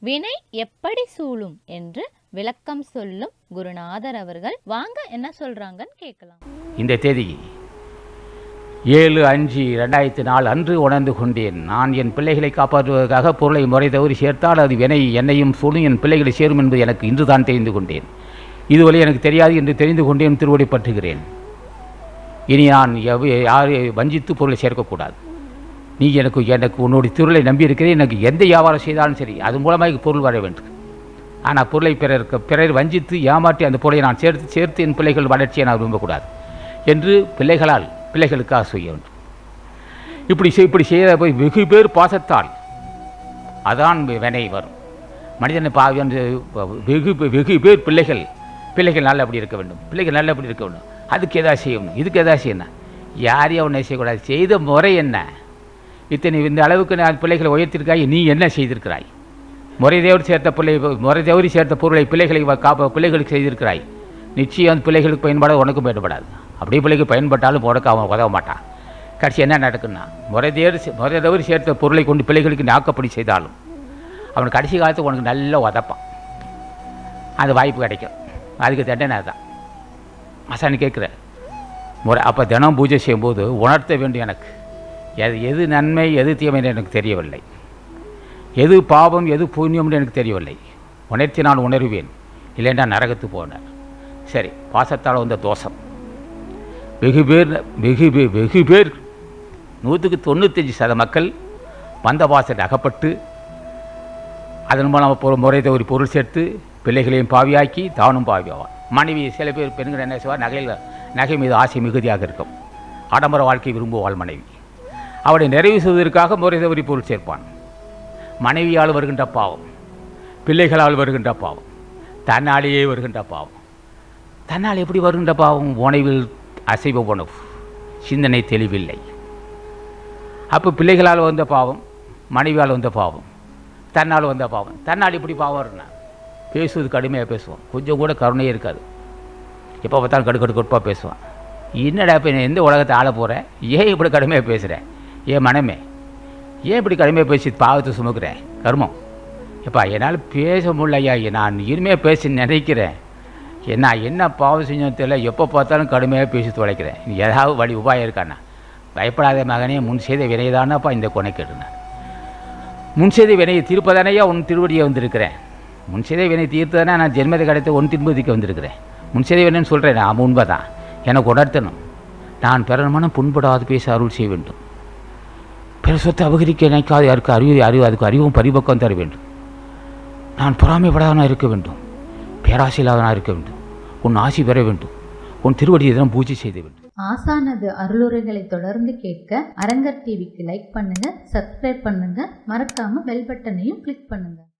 வினை எப்படி சூழும் என்று விளக்கம் சொல்லும் குருநாதர் அவர்கள் வாங்க என்ன சொல்றாங்கன்னு கேட்கலாம் இந்த தேதி ஏழு அஞ்சு ரெண்டாயிரத்தி நாலு அன்று உணர்ந்து கொண்டேன் நான் என் பிள்ளைகளை காப்பாற்றுவதற்காக பொருளை முறை தவறி சேர்த்தால் அது வினை என்னையும் சூழும் என் பிள்ளைகளை சேரும் என்பது எனக்கு இன்று தான் தெரிந்து கொண்டேன் இதுவரை எனக்கு தெரியாது என்று தெரிந்து கொண்டேன் திருவடி பற்றுகிறேன் இனி நான் எவ- யாரை வஞ்சித்து பொருளை சேர்க்கக்கூடாது நீ எனக்கு எனக்கு உன்னுடைய திருளை நம்பி இருக்கிறேன் எனக்கு எந்த வியாபாரம் செய்தாலும் சரி அது மூலமாக பொருள் வர வேண்டும் ஆனால் பொருளை பிறருக்கு பிறர் வஞ்சித்து ஏமாற்றி அந்த பொருளை நான் சேர்த்து சேர்த்து என் பிள்ளைகள் வளர்ச்சியை நான் விரும்பக்கூடாது என்று பிள்ளைகளால் பிள்ளைகளுக்காக செய்ய வேண்டும் இப்படி செய்- இப்படி செய்த போய் வெகு பேர் பாசத்தால் அதான் வி- வினை வரும் மனிதனை பாவி என்று வெகு பே- வெகு பேர் பிள்ளைகள் பிள்ளைகள் நல்லபடி இருக்க வேண்டும் பிள்ளைகள் நல்லபடி இருக்க வேண்டும் அதுக்கு எதாவது செய்யணும் இதுக்கு எதாவது செய்யணும் யாரையும் அவனை செய்யக்கூடாது செய்த முறை என்ன இத்தனை இந்த அளவுக்கு நான் பிள்ளைகளை உயர்த்திருக்காய் நீ என்ன செய்திருக்கிறாய் முறை தேவரி சேர்த்த பிள்ளை முறை தேவரி சேர்த்த பொருளை பிள்ளைகளை வ- காப்ப பிள்ளைகளுக்கு செய்திருக்கிறாய் நிச்சயம் அந்த பிள்ளைகளுக்கு பயன்பட உனக்கும் பயன்படாது அப்படியே பிள்ளைக்கு பயன்பட்டாலும் உனக்கு அவன் உதவ மாட்டான் கடைசி என்ன நடக்குன்னா முறை தேவர் முறை தவறி சேர்த்த பொருளை கொண்டு பிள்ளைகளுக்கு நாக்கப்படி செய்தாலும் அவன் கடைசி காலத்துக்கு உனக்கு நல்லா உதப்பான் அந்த வாய்ப்பு கிடைக்கும் அதுக்கு தண்டனை தான் அசானி கேட்குற முறை அப்போ தினம் பூஜை செய்யும்போது உணர்த்த வேண்டும் எனக்கு எது எது நன்மை எது தீமைன்னு எனக்கு தெரியவில்லை எது பாவம் எது புண்ணியம்னு எனக்கு தெரியவில்லை உணர்த்தி நான் உணர்வேன் இல்லைன்னா நரகத்து போனேன் சரி பாசத்தால் வந்த தோஷம் வெகு பேர் வெகு பேர் வெகு பேர் நூற்றுக்கு தொண்ணூத்தஞ்சு சத மக்கள் வந்த பாசத்தை அகப்பட்டு அதன் மூலம் ஒரு முறை ஒரு பொருள் சேர்த்து பிள்ளைகளையும் பாவியாக்கி தானும் பாவியாவான் மனைவி சில பேர் பெண்கள் என்ன செய்வார் நகையில் நகை மீது ஆசை மிகுதியாக இருக்கும் ஆடம்பர வாழ்க்கை விரும்புவாள் மனைவி அவளை நிறைவு செய்வதற்காக முறை தவறி பொருள் சேர்ப்பான் மனைவியால் வருகின்ற பாவம் பிள்ளைகளால் வருகின்ற பாவம் தன்னாலேயே வருகின்ற பாவம் தன்னால் எப்படி வருகின்ற பாவம் உணவில் அசைவ உணவு சிந்தனை தெளிவில்லை அப்போ பிள்ளைகளால் வந்த பாவம் மனைவியால் வந்த பாவம் தன்னால் வந்த பாவம் தன்னால் இப்படி பாவம் வரும்னா பேசுவது கடுமையாக பேசுவான் கொஞ்சம் கூட கருணையே இருக்காது எப்போ பார்த்தாலும் கடு கடு கடுப்பாக பேசுவான் என்னடா இப்போ எந்த உலகத்தை ஆள போகிற ஏன் இப்படி கடுமையாக பேசுகிற ஏன் மனமே ஏன் இப்படி கடுமையாக பேசி பாவத்தை சுமக்கிற கர்மம் எப்பா என்னால் பேச முடியல ஐயா நான் இனிமேல் பேசி நினைக்கிறேன் என்ன என்ன பாவம் செஞ்சோன்னு தெரியல எப்போ பார்த்தாலும் கடுமையாக பேசி தொலைக்கிறேன் நீ ஏதாவது வழி உபாயம் இருக்காண்ணா பயப்படாத மகனே முன் செய்த வினைதானப்பா இந்த கொனை கேட்டுனார் முன் செய்த வினையை தீர்ப்பதானையா உன் திருவடியை வந்திருக்கிறேன் முன் செய்த வினை தீர்த்ததானே நான் ஜென்மத்தை கிடைத்த உன் திரும்பதிக்கு வந்திருக்கிறேன் முன் செய்த வினைன்னு சொல்கிறேன் நான் உண்மைதான் எனக்கு உணர்த்தணும் நான் பிறனமான புண்படாது பேச அருள் செய்ய வேண்டும் பிற சொத்தை அபகரிக்க நினைக்காது யாருக்கு அறிவு அறிவு அதுக்கு அறிவும் பரிபக்கம் தர வேண்டும் நான் பொறாமைப்படாதவனாக இருக்க வேண்டும் பேராசையில்லாதவனாக இருக்க வேண்டும் உன் ஆசி பெற வேண்டும் உன் திருவடியை தான் பூஜை செய்த வேண்டும் ஆசானது அருளுரைகளை தொடர்ந்து கேட்க அரங்கர் டிவிக்கு லைக் பண்ணுங்க சப்ஸ்கிரைப் பண்ணுங்க மறக்காம பெல் பட்டனையும் கிளிக் பண்ணுங்க